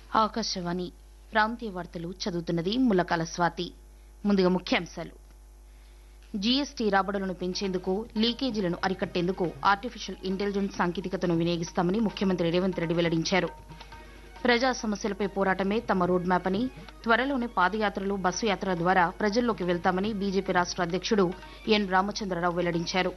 ఆకాశవాణి ప్రాంతీయ వార్తలు చదువుతున్నది ములకాల స్వాతి ముందుగా ముఖ్యాంశాలు జీఎస్టీ రాబడులను పెంచేందుకు లీకేజీలను అరికట్టేందుకు ఆర్టిఫిషియల్ ఇంటెలిజెన్స్ సాంకేతికతను వినియోగిస్తామని ముఖ్యమంత్రి రేవంత్ రెడ్డి వెల్లడించారు ప్రజా సమస్యలపై పోరాటమే తమ రోడ్ మ్యాప్ అని త్వరలోనే పాదయాత్రలు బస్సు యాత్రల ద్వారా ప్రజల్లోకి వెళ్తామని బీజేపీ రాష్ట అధ్యక్షుడు ఎన్ రామచంద్రరావు వెల్లడించారు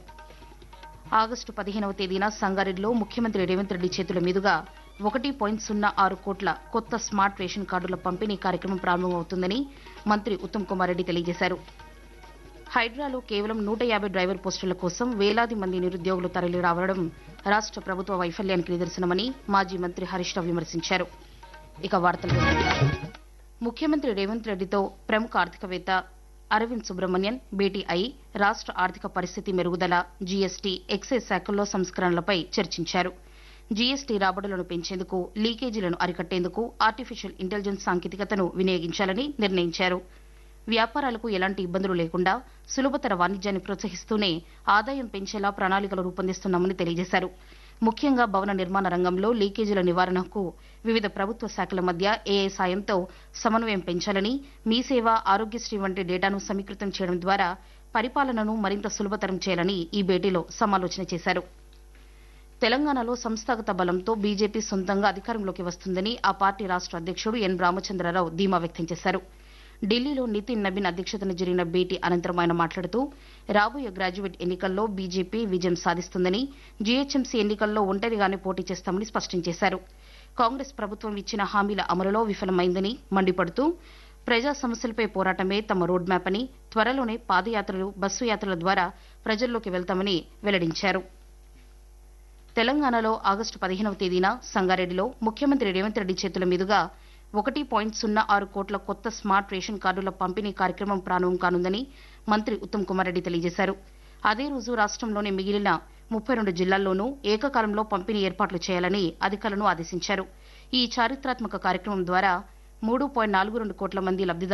ఆగస్టు పదిహేనవ తేదీన సంగారెడ్డిలో ముఖ్యమంత్రి రేవంత్ రెడ్డి చేతుల మీదుగా ఒకటి పాయింట్ సున్నా ఆరు కోట్ల కొత్త స్మార్ట్ రేషన్ కార్డుల పంపిణీ కార్యక్రమం ప్రారంభమవుతుందని మంత్రి ఉత్తమ్ కుమార్ రెడ్డి తెలియజేశారు హైడ్రాలో కేవలం నూట యాభై డ్రైవర్ పోస్టుల కోసం వేలాది మంది నిరుద్యోగులు తరలి రావడం రాష్ట ప్రభుత్వ వైఫల్యానికి నిదర్శనమని మాజీ మంత్రి హరీష్ రావు విమర్శించారు ఇక వార్తలు ముఖ్యమంత్రి రేవంత్ రెడ్డితో ప్రముఖ ఆర్థికవేత్త అరవింద్ సుబ్రహ్మణ్యన్ భేటీ అయి రాష్ట ఆర్థిక పరిస్థితి మెరుగుదల జీఎస్టీ ఎక్సైజ్ శాఖల్లో సంస్కరణలపై చర్చించారు జీఎస్టీ రాబడులను పెంచేందుకు లీకేజీలను అరికట్టేందుకు ఆర్టిఫిషియల్ ఇంటెలిజెన్స్ సాంకేతికతను వినియోగించాలని నిర్ణయించారు వ్యాపారాలకు ఎలాంటి ఇబ్బందులు లేకుండా సులభతర వాణిజ్యాన్ని ప్రోత్సహిస్తూనే ఆదాయం పెంచేలా ప్రణాళికలు రూపొందిస్తున్నామని తెలియజేశారు ముఖ్యంగా భవన నిర్మాణ రంగంలో లీకేజీల నివారణకు వివిధ ప్రభుత్వ శాఖల మధ్య ఏఐ సాయంతో సమన్వయం పెంచాలని మీ సేవ ఆరోగ్యశ్రీ వంటి డేటాను సమీకృతం చేయడం ద్వారా పరిపాలనను మరింత సులభతరం చేయాలని ఈ భేటీలో సమాలోచన చేశారు తెలంగాణలో సంస్థాగత బలంతో బీజేపీ సొంతంగా అధికారంలోకి వస్తుందని ఆ పార్టీ రాష్ట అధ్యక్షుడు ఎన్ రామచంద్రరావు ధీమా వ్యక్తం చేశారు ఢిల్లీలో నితిన్ నబీన్ అధ్యక్షతన జరిగిన భేటీ అనంతరం ఆయన మాట్లాడుతూ రాబోయే గ్రాడ్యుయేట్ ఎన్నికల్లో బీజేపీ విజయం సాధిస్తుందని జీహెచ్ఎంసీ ఎన్నికల్లో ఒంటరిగానే పోటీ చేస్తామని స్పష్టం చేశారు కాంగ్రెస్ ప్రభుత్వం ఇచ్చిన హామీల అమలులో విఫలమైందని మండిపడుతూ ప్రజా సమస్యలపై పోరాటమే తమ రోడ్ మ్యాప్ అని త్వరలోనే పాదయాత్రలు బస్సు యాత్రల ద్వారా ప్రజల్లోకి వెళ్తామని వెల్లడించారు తెలంగాణలో ఆగస్టు పదిహేనవ తేదీన సంగారెడ్డిలో ముఖ్యమంత్రి రేవంత్ రెడ్డి చేతుల మీదుగా ఒకటి పాయింట్ సున్నా ఆరు కోట్ల కొత్త స్మార్ట్ రేషన్ కార్డుల పంపిణీ కార్యక్రమం ప్రారంభం కానుందని మంత్రి ఉత్తమ్ కుమార్ రెడ్డి తెలియజేశారు అదే రోజు రాష్ట్రంలోని మిగిలిన ముప్పై రెండు జిల్లాల్లోనూ ఏకకాలంలో పంపిణీ ఏర్పాట్లు చేయాలని అధికారులను ఆదేశించారు ఈ చారిత్రాత్మక కార్యక్రమం ద్వారా మూడు పాయింట్ నాలుగు రెండు కోట్ల మంది లబ్దిదారులు